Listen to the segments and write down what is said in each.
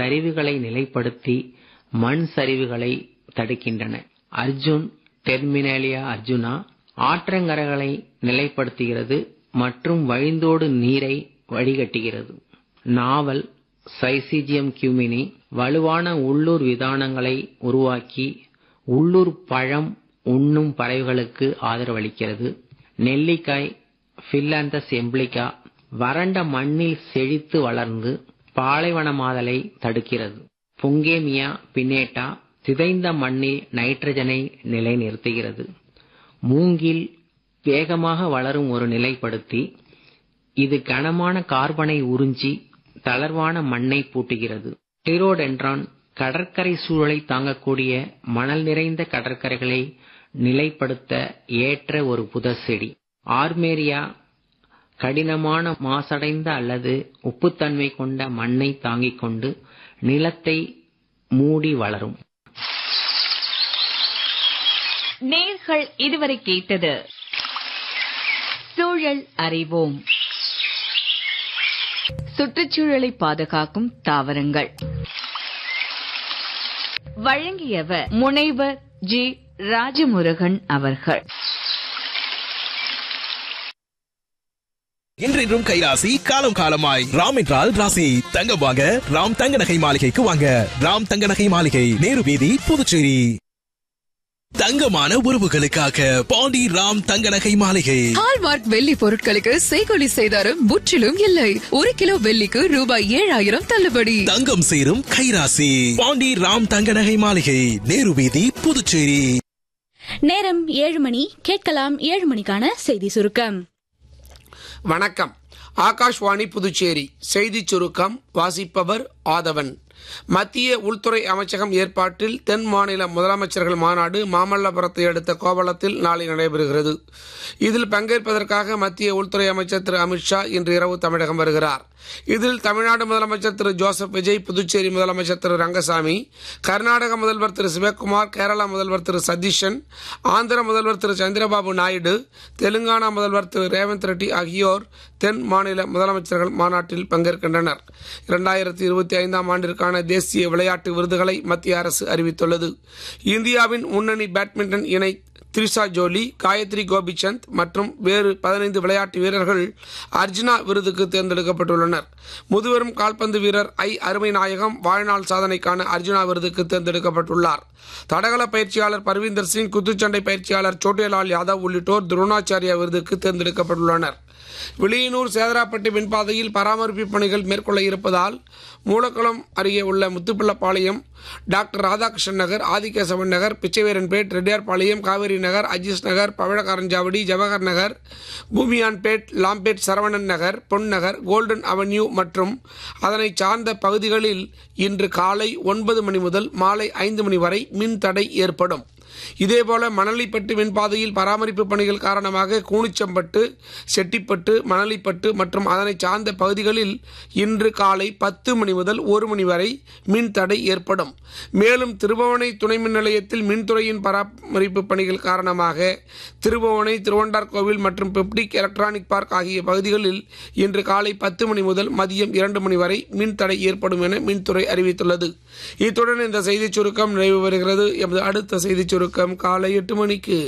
சரிவுகளை நிலைப்படுத்தி மண் சரிவுகளை தடுக்கின்றன அர்ஜுன் டெர்மினேலியா அர்ஜுனா ஆற்றங்கரைகளை நிலைப்படுத்துகிறது மற்றும் வழிந்தோடு நீரை வடிகட்டுகிறது நாவல் சைசிஜியம் கியூமினி வலுவான உள்ளூர் விதானங்களை உருவாக்கி உள்ளூர் பழம் உண்ணும் பறவைகளுக்கு ஆதரவளிக்கிறது நெல்லிக்காய் ஃபில்லாந்தஸ் எம்பிளிகா வறண்ட மண்ணில் செழித்து வளர்ந்து பாலைவனமாதலை தடுக்கிறது புங்கேமியா பின்னேட்டா சிதைந்த மண்ணில் நைட்ரஜனை நிலைநிறுத்துகிறது மூங்கில் வேகமாக வளரும் ஒரு நிலைப்படுத்தி இது கனமான கார்பனை உறிஞ்சி தளர்வான மண்ணை பூட்டுகிறது டிரோடென்ட்ரான் கடற்கரை சூழலை தாங்கக்கூடிய மணல் நிறைந்த கடற்கரைகளை நிலைப்படுத்த ஏற்ற ஒரு புதர் செடி ஆர்மேரியா கடினமான மாசடைந்த அல்லது உப்புத்தன்மை கொண்ட மண்ணை தாங்கிக் கொண்டு நிலத்தை மூடி வளரும் நேர்கள் இதுவரை கேட்டது சூழல் அறிவோம் சுற்றுச்சூழலை பாதுகாக்கும் தாவரங்கள் வழங்கியவர் முனைவர் ஜி ராஜமுருகன் அவர்கள் இன்றைக்கும் கைராசி காலம் காலமாய் ராம் என்றால் ராசி தங்கம் வாங்க ராம் தங்க நகை மாளிகைக்கு வாங்க ராம் தங்க நகை மாளிகை நேரு வீதி புதுச்சேரி தங்கமான உறவுகளுக்காக பாண்டி ராம் தங்க நகை மாளிகை ஹால்மார்க் வெள்ளி பொருட்களுக்கு செய்கொலி செய்தாரும் முற்றிலும் இல்லை ஒரு கிலோ வெள்ளிக்கு ரூபாய் ஏழாயிரம் தள்ளுபடி தங்கம் சேரும் கைராசி பாண்டி ராம் தங்க நகை மாளிகை நேரு வீதி புதுச்சேரி நேரம் ஏழு மணி கேட்கலாம் ஏழு மணிக்கான செய்தி சுருக்கம் வணக்கம் ஆகாஷ்வாணி புதுச்சேரி செய்திச் சுருக்கம் வாசிப்பவர் ஆதவன் மத்திய உள்துறை அமைச்சகம் ஏற்பாட்டில் தென் மாநில முதலமைச்சர்கள் மாநாடு மாமல்லபுரத்தை அடுத்த கோவளத்தில் நாளை நடைபெறுகிறது இதில் பங்கேற்பதற்காக மத்திய உள்துறை அமைச்சர் திரு அமித்ஷா இன்று இரவு தமிழகம் வருகிறார் இதில் தமிழ்நாடு முதலமைச்சர் திரு ஜோசப் விஜய் புதுச்சேரி முதலமைச்சர் திரு ரங்கசாமி கர்நாடக முதல்வர் திரு சிவக்குமார் கேரளா முதல்வர் திரு சதீஷன் ஆந்திர முதல்வர் திரு சந்திரபாபு நாயுடு தெலுங்கானா முதல்வர் திரு ரேவந்த் ரெட்டி ஆகியோர் தென் மாநில முதலமைச்சர்கள் மாநாட்டில் பங்கேற்கின்றனர் இரண்டாயிரத்தி இருபத்தி ஐந்தாம் ஆண்டிற்கான தேசிய விளையாட்டு விருதுகளை மத்திய அரசு அறிவித்துள்ளது இந்தியாவின் முன்னணி பேட்மிண்டன் இணை திரிஷா ஜோலி காயத்ரி கோபிச்சந்த் மற்றும் வேறு பதினைந்து விளையாட்டு வீரர்கள் அர்ஜுனா விருதுக்கு தேர்ந்தெடுக்கப்பட்டுள்ளனர் முதுபெரும் கால்பந்து வீரர் ஐ அருமை நாயகம் வாழ்நாள் சாதனைக்கான அர்ஜுனா விருதுக்கு தேர்ந்தெடுக்கப்பட்டுள்ளார் தடகள பயிற்சியாளர் பர்வீந்தர் சிங் குத்துச்சண்டை பயிற்சியாளர் சோட்டேலால் யாதவ் உள்ளிட்டோர் துரோணாச்சாரியா விருதுக்கு தேர்ந்தெடுக்கப்பட்டுள்ளனர் விளியனூர் சேதராப்பட்டு மின்பாதையில் பராமரிப்பு பணிகள் மேற்கொள்ள இருப்பதால் மூலக்குளம் அருகே உள்ள Muthupillaipalayam doctor Radhakrishnan Nagar Adikesavan Nagar Pichaiveeranpet Reddiyarpalayam Kaveri Nagar Aziz Nagar Pavazhakaranchavadi Jawahar Nagar Boomiyanpet Lawspet Saravanan Nagar Pon Nagar golden avenue மற்றும் அதனை சார்ந்த பகுதிகளில் இன்று காலை ஒன்பது மணி முதல் மாலை ஐந்து மணி வரை மின் தடை ஏற்படும் இதேபோல மணலிப்பட்டு மின்பாதையில் பராமரிப்பு பணிகள் காரணமாக கூனிச்சம்பட்டு செட்டிப்பட்டு மணலிப்பட்டு மற்றும் அதனை சார்ந்த பகுதிகளில் இன்று காலை பத்து மணி முதல் ஒரு மணி வரை மின் தடை ஏற்படும் மேலும் திருபுவனை துணை மின் நிலையத்தில் மின்துறையின் பராமரிப்பு பணிகள் காரணமாக திருபுவனை திருவண்டார்கோவில் மற்றும் பெப்டிக் எலக்ட்ரானிக் பார்க் ஆகிய பகுதிகளில் இன்று காலை பத்து மணி முதல் மதியம் இரண்டு மணி வரை மின் தடை ஏற்படும் என மின்துறை அறிவித்துள்ளது இத்துடன் இந்த செய்திச் சுருக்கம் நிறைவு பெறுகிறது எமது அடுத்த செய்திச் சுருக்கம் காலை எட்டு மணிக்கு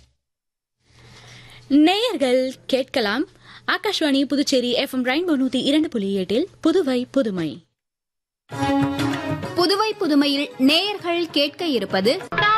நேயர்கள் கேட்கலாம் ஆகாஷ்வாணி புதுச்சேரி எஃப்எம் ரெயின்போ நூத்தி இரண்டு புள்ளி எட்டில் புதுவை புதுமை புதுவை புதுமையில் நேயர்கள் கேட்க இருப்பது